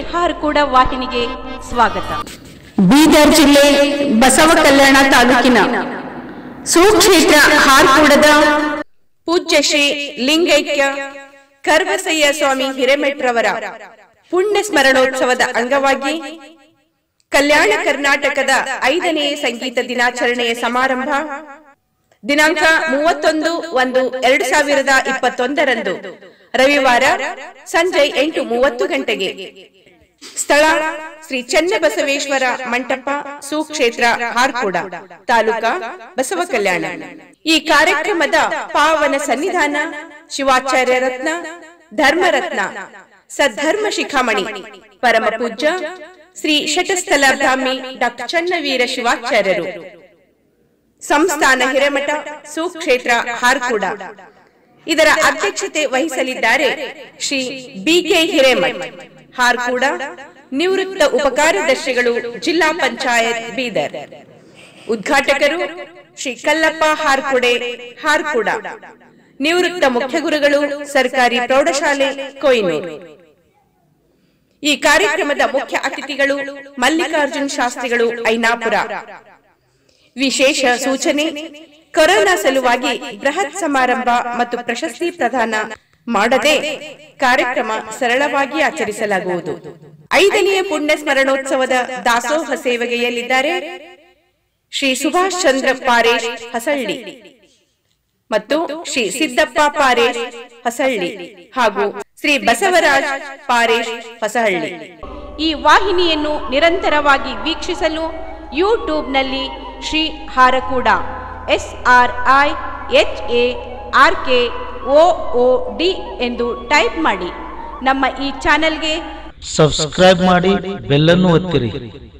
ಹಾರಕೂಡ ವಾಹಿನಿಗೆ ಸ್ವಾಗತ ಬೀದರ್ ಜಿಲ್ಲೆ ಬಸವ ಕಲ್ಯಾಣ ತಾಲೂಕಿನ ಸುಕ್ಷೇತ್ರ ಹಾರ್ಕೂಡದ ಪೂಜ್ಯ ಶ್ರೀ ಲಿಂಗೈಕ್ಯ ಕರ್ವಸಯ್ಯ ಸ್ವಾಮಿ ಹಿರೇಮೆಟ್ರವರ ಪುಣ್ಯ ಸ್ಮರಣೋತ್ಸವದ ಅಂಗವಾಗಿ ಕಲ್ಯಾಣ ಕರ್ನಾಟಕದ ಐದನೇ ಸಂಗೀತ ದಿನಾಚರಣೆಯ ಸಮಾರಂಭ ದಿನಾಂಕ ಮೂವತ್ತೊಂದು ಒಂದು ಎರಡು ಸಾವಿರದ ಇಪ್ಪತ್ತೊಂದರಂದು ರವಿವಾರ ಸಂಜೆ ಎಂಟು ಮೂವತ್ತು ಗಂಟೆಗೆ ಸ್ಥಳ ಶ್ರೀ ಚನ್ನಬಸವೇಶ್ವರ ಮಂಟಪ ಸುಕ್ಷೇತ್ರ ಹಾರ್ಕೂಡ ತಾಲೂಕಾ ಬಸವ ಕಲ್ಯಾಣ ಈ ಕಾರ್ಯಕ್ರಮದ ಪಾವನ ಸನ್ನಿಧಾನ ಶಿವಾಚಾರ್ಯ ರತ್ನ ಧರ್ಮರತ್ನ ಸದ್ಧರ್ಮ ಶಿಖಾಮಣಿ ಪರಮ ಪೂಜ್ಯ ಶ್ರೀ ಶಟಸ್ಥಲ ಬ್ರಾಹ್ಮಿ ಡಾಕ್ಟರ್ ಚನ್ನವೀರ ಶಿವಾಚಾರ್ಯರು ಸಂಸ್ಥಾನ ಹಿರೇಮಠ ಸುಕ್ಷೇತ್ರ ಹಾರ್ಕೂಡ ಇದರ ಅಧ್ಯಕ್ಷತೆ ವಹಿಸಲಿದ್ದಾರೆ ಶ್ರೀ ಬಿಕೆ ಹಿರೇಮಠ್ ಹಾರ್ಕೂಡ ನಿವೃತ್ತ ಉಪಕಾರ್ಯದರ್ಶಿಗಳು ಜಿಲ್ಲಾ ಪಂಚಾಯತ್ ಬೀದರ್ ಉದ್ಘಾಟಕರು ಶ್ರೀ ಕಲ್ಲಪ್ಪ ಹಾರ್ಕುಡೆ ಹಾರ್ಕೂಡ ನಿವೃತ್ತ ಮುಖ್ಯ ಗುರುಗಳು ಸರ್ಕಾರಿ ಪ್ರೌಢಶಾಲೆ ಕೊಯ್ನೂರು ಈ ಕಾರ್ಯಕ್ರಮದ ಮುಖ್ಯ ಅತಿಥಿಗಳು ಮಲ್ಲಿಕಾರ್ಜುನ್ ಶಾಸ್ತ್ರಿಗಳು ಐನಾಪುರ ವಿಶೇಷ ಸೂಚನೆ ಕೊರೋನಾ ಸಲುವಾಗಿ ಬೃಹತ್ ಸಮಾರಂಭ ಮತ್ತು ಪ್ರಶಸ್ತಿ ಪ್ರದಾನ ಮಾಡದೆ ಕಾರ್ಯಕ್ರಮ ಸರಳವಾಗಿ ಆಚರಿಸಲಾಗುವುದು ಐದನೆಯ ಪುಣ್ಯ ಸ್ಮರಣೋತ್ಸವದ ದಾಸೋಹ ಸೇವೆಗೆಯಲ್ಲಿದ್ದಾರೆ ಶ್ರೀ ಸುಭಾಷ್ ಚಂದ್ರ ಪಾರೇಶ್ ಹಸಳ್ಳಿ ಮತ್ತು ಶ್ರೀ ಸಿದ್ದಪ್ಪ ಪಾರೇಶ್ ಹಸಳ್ಳಿ ಹಾಗೂ ಶ್ರೀ ಬಸವರಾಜ್ ಪಾರೇಶ್ ಹೊಸಹಳ್ಳಿ ಈ ವಾಹಿನಿಯನ್ನು ನಿರಂತರವಾಗಿ ವೀಕ್ಷಿಸಲು ಯೂಟ್ಯೂಬ್ನಲ್ಲಿ Shri Harakuda S R I H A R K O O D ಎಂದು ಟೈಪ್ ಮಾಡಿ ನಮ್ಮ ಈ ಚಾನೆಲ್ಗೆ ಸಬ್ಸ್ಕ್ರೈಬ್ ಮಾಡಿ ಬೆಲ್ಲನ್ನು ಒತ್ತಿರಿ